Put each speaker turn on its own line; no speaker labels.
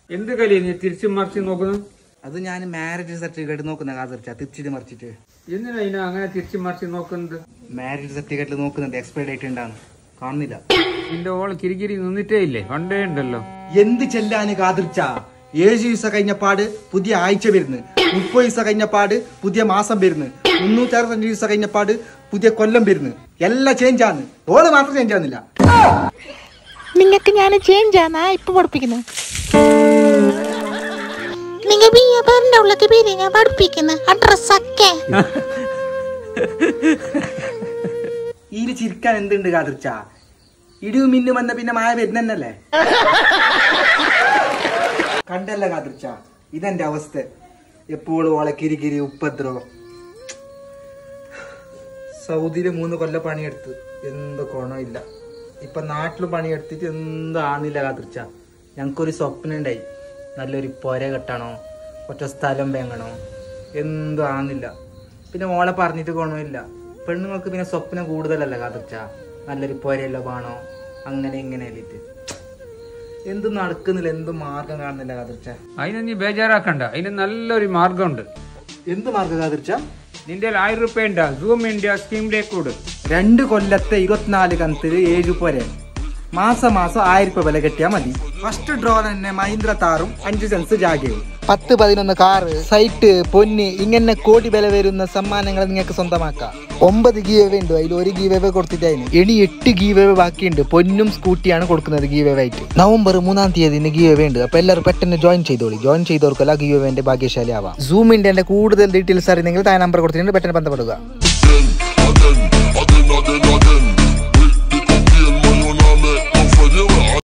എന്ത് കളി നീ തിരിച്ചും മറിച്ചും നോക്കുന്നു
അത് ഞാൻ മാരേജ് സർട്ടിഫിക്കറ്റ് നോക്കുന്ന കാതിർച്ച തിരിച്ചിട്ട് മറിച്ചിട്ട്
എന്തിനാ ഇതിനെ അങ്ങനെ തിരിച്ചും മറിച്ചും നോക്കുന്നത്
മാരേജ് സർട്ടിഫിക്കറ്റിൽ നോക്കുന്നുണ്ട് എക്സ്പയർ ഡേറ്റ് ഉണ്ടാണ് കാണുന്നില്ല
നിന്റെ ഓള് കിരികിരി നിന്നിട്ടേ ഇല്ലേ പണ്ടേ ഉണ്ടല്ലോ
എന്ത് ചെല്ലാന് കാതിർച്ച ഏഴ് ദിവസം കഴിഞ്ഞപ്പാട് പുതിയ ആഴ്ച വരുന്നു മുപ്പത് ദിവസം കഴിഞ്ഞപ്പാട് പുതിയ മാസം വരുന്നു മുന്നൂറ്റി അറുപത്തഞ്ച് ദിവസം കഴിഞ്ഞപ്പാട് പുതിയ കൊല്ലം വരുന്നു എല്ലാം ചേഞ്ച് ആണ് ഓള് മാത്രം ചേഞ്ച് ആവുന്നില്ല
നിങ്ങൾക്ക് ഞാൻ ചേഞ്ച് ആണാ ഇപ്പൊ പഠിപ്പിക്കുന്നത് നിങ്ങൾ ബി എ പേരിന്റെ ഉള്ളക്ക് പേര് ഞാൻ പഠിപ്പിക്കുന്നത് അഡ്രസ് ഒക്കെ
ഈല് ചിരിക്കാൻ എന്തുണ്ട് കാതിർച്ച ഇടിയും മിന്നും വന്ന പിന്നെ മായ വരുന്നല്ലേ കണ്ടല്ല കാതിർച്ച ഇതെന്റെ അവസ്ഥ എപ്പോഴും ഓളെ കിരികിരി ഉപദ്രവം സൗദിയില് മൂന്ന് കൊല്ല പണിയെടുത്ത് എന്ത് ഗുണമില്ല ഇപ്പൊ നാട്ടില് പണിയെടുത്തിട്ട് എന്താന്നില്ല കാതിർച്ച ഞങ്ങൾക്കൊരു സ്വപ്നം ഉണ്ടായി നല്ലൊരു പൊര കെട്ടണോ ഒറ്റ സ്ഥലം വേങ്ങണോ എന്തും ആന്നില്ല പിന്നെ ഓളെ പറഞ്ഞിട്ട് ഗുണമില്ല പെണ്ണുങ്ങൾക്ക് പിന്നെ സ്വപ്നം കൂടുതലല്ല കാതിർച്ച നല്ലൊരു പൊരയല്ല വേണോ അങ്ങനെ ഇങ്ങനെ ആയിട്ട് എന്തും നടക്കുന്നില്ല എന്തും മാർഗം കാണുന്നില്ല കാതിർച്ച
അതിനെ നീ ബേജാറാക്കണ്ട അതിന് നല്ലൊരു മാർഗമുണ്ട്
എന്ത് മാർഗം കാതിർച്ച
നിന്റെ കയ്യിൽ ആയിരം റുപ്യ ഉണ്ടാ സൂം ഇന്ത്യ സ്കീമിലേക്ക് കൂട്
രണ്ട് കൊല്ലത്തെ ഇരുപത്തിനാല് കണത്തിൽ ഏഴ് പോരെ മാസം മാസം ആയിരം രൂപ വില കെട്ടിയാൽ മതി ഫസ്റ്റ് ഡ്രോ തന്നെ മഹീന്ദ്ര താറും അഞ്ച് സെൻസ് ജാഗയും പത്ത് പതിനൊന്ന് കാറ് സൈറ്റ് പൊന്ന് ഇങ്ങനെ കോടി വില വരുന്ന സമ്മാനങ്ങൾ നിങ്ങൾക്ക് സ്വന്തമാക്കാം ഒമ്പത് ഗീവേ ഉണ്ട് അതിൽ ഒരു ഗീവേ കൊടുത്തിട്ടായിരുന്നു ഇനി എട്ട് ഗീവേ ബാക്കിയുണ്ട് പൊന്നും സ്കൂട്ടിയാണ് കൊടുക്കുന്നത് ഗീവേ ആയിട്ട് നവംബർ മൂന്നാം തീയതി ഗീവേ ഉണ്ട് അപ്പൊ എല്ലാവരും പെട്ടെന്ന് ജോയിൻ ചെയ്തോളി ജോയിൻ ചെയ്തവർക്കല്ല ഗീവേന്റെ ഭാഗ്യശാലി ആവാം സൂമിന്റെ കൂടുതൽ ഡീറ്റെയിൽസ് അറിയുന്നെങ്കിൽ താഴെ നമ്പർ കൊടുത്തിട്ടുണ്ട് പെട്ടെന്ന് ബന്ധപ്പെടുക